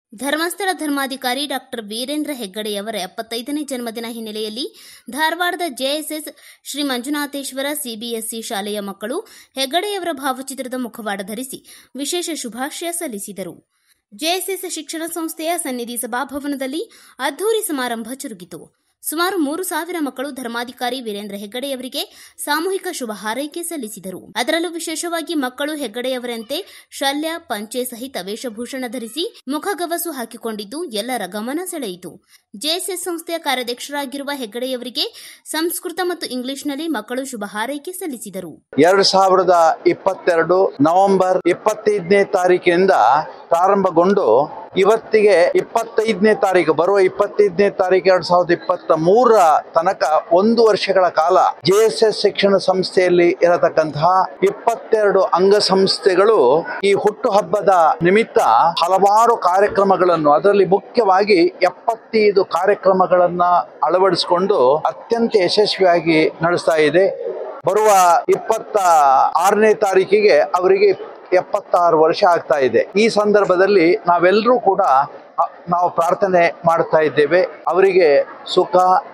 ಧರ್ಮಸ್ಥಳ ಧರ್ಮಾಧಿಕಾರಿ ಡಾಕ್ಟರ್ ವೀರೇಂದ್ರ ಹೆಗ್ಗಡೆಯವರ ಎಪ್ಪತ್ತೈದನೇ ಜನ್ಮದಿನ ಹಿನ್ನೆಲೆಯಲ್ಲಿ ಧಾರವಾಡದ ಜೆಎಸ್ಎಸ್ ಶ್ರೀ ಮಂಜುನಾಥೇಶ್ವರ ಸಿಬಿಎಸ್ಇ ಶಾಲೆಯ ಮಕ್ಕಳು ಹೆಗ್ಗಡೆಯವರ ಭಾವಚಿತ್ರದ ಮುಖವಾಡ ಧರಿಸಿ ವಿಶೇಷ ಶುಭಾಶಯ ಸಲ್ಲಿಸಿದರು ಜೆಎಸ್ಎಸ್ ಶಿಕ್ಷಣ ಸಂಸ್ಥೆಯ ಸನ್ನಿಧಿ ಸಭಾಭವನದಲ್ಲಿ ಅದ್ದೂರಿ ಸಮಾರಂಭ ಜರುಗಿತು ಸುಮಾರು ಮೂರು ಸಾವಿರ ಮಕ್ಕಳು ಧರ್ಮಾಧಿಕಾರಿ ವೀರೇಂದ್ರ ಹೆಗ್ಗಡೆಯವರಿಗೆ ಸಾಮೂಹಿಕ ಶುಭ ಹಾರೈಕೆ ಸಲ್ಲಿಸಿದರು ಅದರಲ್ಲೂ ವಿಶೇಷವಾಗಿ ಮಕ್ಕಳು ಹೆಗ್ಗಡೆಯವರಂತೆ ಶಲ್ಯ ಪಂಚೆ ಸಹಿತ ವೇಷಭೂಷಣ ಧರಿಸಿ ಮುಖಗವಸು ಹಾಕಿಕೊಂಡಿದ್ದು ಎಲ್ಲರ ಗಮನ ಸೆಳೆಯಿತು ಜೆಎಸ್ಎಸ್ ಸಂಸ್ಥೆಯ ಕಾರ್ಯಾಧ್ಯಕ್ಷರಾಗಿರುವ ಹೆಗ್ಗಡೆಯವರಿಗೆ ಸಂಸ್ಕೃತ ಮತ್ತು ಇಂಗ್ಲಿಷ್ನಲ್ಲಿ ಮಕ್ಕಳು ಶುಭ ಹಾರೈಕೆ ಸಲ್ಲಿಸಿದರು ಎರಡು ಸಾವಿರದ ಇಪ್ಪತ್ತೆರಡು ನವೆಂಬರ್ ಇಪ್ಪತ್ತೈದನೇ ತಾರೀಕಿನಿಂದ ಪ್ರಾರಂಭಗೊಂಡು ಇವತ್ತಿಗೆ ಇಪ್ಪತ್ತೈದನೇ ತಾರೀಕು ಬರುವ ಇಪ್ಪತ್ತೈದನೇ ತಾರೀಕು ಎರಡ್ ಸಾವಿರದ ಇಪ್ಪತ್ತ ಮೂರರ ತನಕ ಒಂದು ವರ್ಷಗಳ ಕಾಲ ಜೆ ಎಸ್ ಎಸ್ ಶಿಕ್ಷಣ ಸಂಸ್ಥೆಯಲ್ಲಿ ಇರತಕ್ಕಂತಹ ಇಪ್ಪತ್ತೆರಡು ಅಂಗಸಂಸ್ಥೆಗಳು ಈ ಹುಟ್ಟುಹಬ್ಬದ ನಿಮಿತ್ತ ಹಲವಾರು ಕಾರ್ಯಕ್ರಮಗಳನ್ನು ಅದರಲ್ಲಿ ಮುಖ್ಯವಾಗಿ ಎಪ್ಪತ್ತೈದು ಕಾರ್ಯಕ್ರಮಗಳನ್ನ ಅಳವಡಿಸಿಕೊಂಡು ಅತ್ಯಂತ ಯಶಸ್ವಿಯಾಗಿ ನಡೆಸ್ತಾ ಇದೆ ಬರುವ ಇಪ್ಪತ್ತ ಆರನೇ ತಾರೀಕಿಗೆ ಅವರಿಗೆ ಎಪ್ಪತ್ತಾರು ವರ್ಷ ಆಗ್ತಾ ಇದೆ ಈ ಸಂದರ್ಭದಲ್ಲಿ ನಾವೆಲ್ಲರೂ ಕೂಡ ಅ, ನಾವು ಪ್ರಾರ್ಥನೆ ಮಾಡ್ತಾ ಇದ್ದೇವೆ ಅವರಿಗೆ ಸುಖ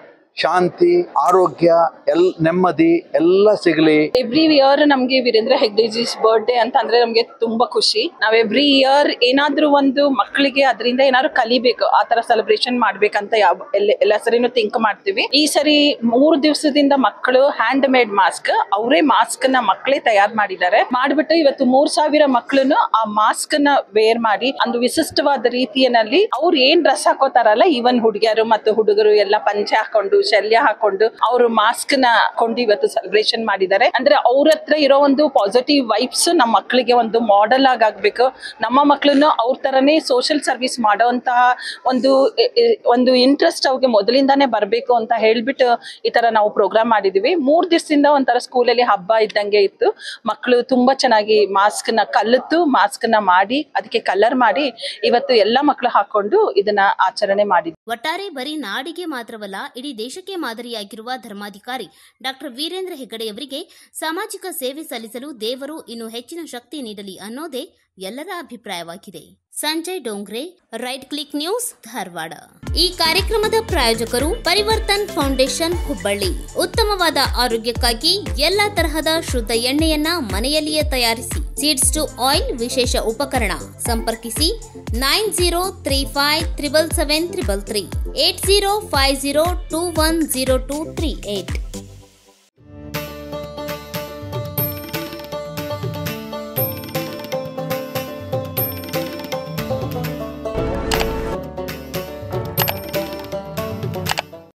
ಶಾಂತಿ ಆರೋಗ್ಯ ಎಲ್ ನೆಮ್ಮದಿ ಎಲ್ಲ ಸಿಗಲಿ ಎವ್ರಿ ಇಯರ್ ನಮ್ಗೆ ವೀರೇಂದ್ರ ಹೆಗ್ಡೆಜಿಸ್ ಬರ್ಡೇ ಅಂತ ಅಂದ್ರೆ ನಮ್ಗೆ ತುಂಬಾ ಖುಷಿ ನಾವ್ ಎವ್ರಿ ಇಯರ್ ಏನಾದ್ರೂ ಒಂದು ಮಕ್ಕಳಿಗೆ ಅದರಿಂದ ಏನಾದ್ರು ಕಲಿಬೇಕು ಆ ತರ ಸೆಲೆಬ್ರೇಷನ್ ಮಾಡ್ಬೇಕಂತ ಯಾವ ಎಲ್ಲ ಎಲ್ಲ ಸರಿನೂ ಥಿಂಕ್ ಮಾಡ್ತೀವಿ ಈ ಸರಿ ಮೂರು ದಿವಸದಿಂದ ಮಕ್ಕಳು ಹ್ಯಾಂಡ್ ಮೇಡ್ ಮಾಸ್ಕ್ ಅವರೇ ಮಾಸ್ಕ್ ನ ಮಕ್ಕಳೇ ತಯಾರು ಮಾಡಿದ್ದಾರೆ ಮಾಡ್ಬಿಟ್ಟು ಇವತ್ತು ಮೂರ್ ಸಾವಿರ ಮಕ್ಕಳನ್ನು ಆ ಮಾಸ್ಕ್ ನ ವೇರ್ ಮಾಡಿ ಒಂದು ವಿಶಿಷ್ಟವಾದ ರೀತಿಯಲ್ಲಿ ಅವ್ರು ಏನ್ ಡ್ರೆಸ್ ಹಾಕೋತಾರಲ್ಲ ಈವನ್ ಹುಡುಗಿಯರು ಮತ್ತು ಹುಡುಗರು ಎಲ್ಲ ಪಂಚೆ ಹಾಕೊಂಡು ಶಲ್ಯ ಹಾಕೊಂಡು ಅವರು ಮಾಸ್ಕ್ ನ ಕೊಂಡು ಇವತ್ತು ಸೆಲೆಬ್ರೇಷನ್ ಮಾಡಿದ್ದಾರೆ ಅಂದ್ರೆ ಅವ್ರ ಹತ್ರ ಇರೋ ಒಂದು ಪಾಸಿಟಿವ್ ವೈಬ್ಸ್ ನಮ್ಮ ಮಕ್ಕಳಿಗೆ ಒಂದು ಮಾಡೆಲ್ ಆಗಾಗ್ಬೇಕು ನಮ್ಮ ಮಕ್ಕಳನ್ನು ಅವ್ರ ತರನೇ ಸೋಷಿಯಲ್ ಸರ್ವಿಸ್ ಮಾಡೋಂತಹ ಒಂದು ಎ- ಎ- ಒಂದು ಇಂಟ್ರೆಸ್ಟ್ ಅವ್ರಿಗೆ ಮೊದಲಿಂದಾನೇ ಬರಬೇಕು ಅಂತ ಹೇಳ್ಬಿಟ್ಟು ಈ ತರ ನಾವು ಪ್ರೋಗ್ರಾಮ್ ಮಾಡಿದೀವಿ ಮೂರ್ ದಿವಸದಿಂದ ಒಂಥರ ಸ್ಕೂಲಲ್ಲಿ ಹಬ್ಬ ಇದ್ದಂಗೆ ಇತ್ತು ಮಕ್ಕಳು ತುಂಬಾ ಚೆನ್ನಾಗಿ ಮಾಸ್ಕ್ ನ ಕಲಿತು ಮಾಸ್ಕ್ ನ ಮಾಡಿ ಅದಕ್ಕೆ ಕಲರ್ ಮಾಡಿ ಇವತ್ತು ಎಲ್ಲ ಮಕ್ಕಳು ಹಾಕೊಂಡು ಇದನ್ನ ಆಚರಣೆ ಮಾಡಿದ್ವಿ ಒಟ್ಟಾರೆ ಬರೀ ನಾಡಿಗೆ ಮಾತ್ರವಲ್ಲ ಇಡೀ ದೇಶಕ್ಕೆ ಮಾದರಿಯಾಗಿರುವ ಧರ್ಮಾಧಿಕಾರಿ ಡಾಕ್ಟರ್ ವೀರೇಂದ್ರ ಹೆಗ್ಗಡೆಯವರಿಗೆ ಸಾಮಾಜಿಕ ಸೇವೆ ಸಲ್ಲಿಸಲು ದೇವರು ಇನ್ನು ಹೆಚ್ಚಿನ ಶಕ್ತಿ ನೀಡಲಿ ಅನ್ನೋದೇ ಎಲ್ಲರ ಅಭಿಪ್ರಾಯವಾಗಿದೆ Sanjay Dongre right click news Dharwad ಈ ಕಾರ್ಯಕ್ರಮದ ಪ್ರಾಯೋಜಕರು ಪರಿವರ್ತನ್ ಫೌಂಡೇಶನ್ ಹುಬ್ಬಳ್ಳಿ ಉತ್ತಮವಾದ ಆರೋಗ್ಯಕ್ಕಾಗಿ ಎಲ್ಲ ತರಹದ ಶುದ್ಧ ಎಣ್ಣೆಯನ್ನ ಮನೆಯಲ್ಲಿಯೇ ತಯಾರಿಸಿ ಸೀಡ್ಸ್ ಟು ಆಯಿಲ್ ವಿಶೇಷ ಉಪಕರಣ ಸಂಪರ್ಕಿಸಿ nine zero three five triple seven triple three eight zero five zero two one zero two three eight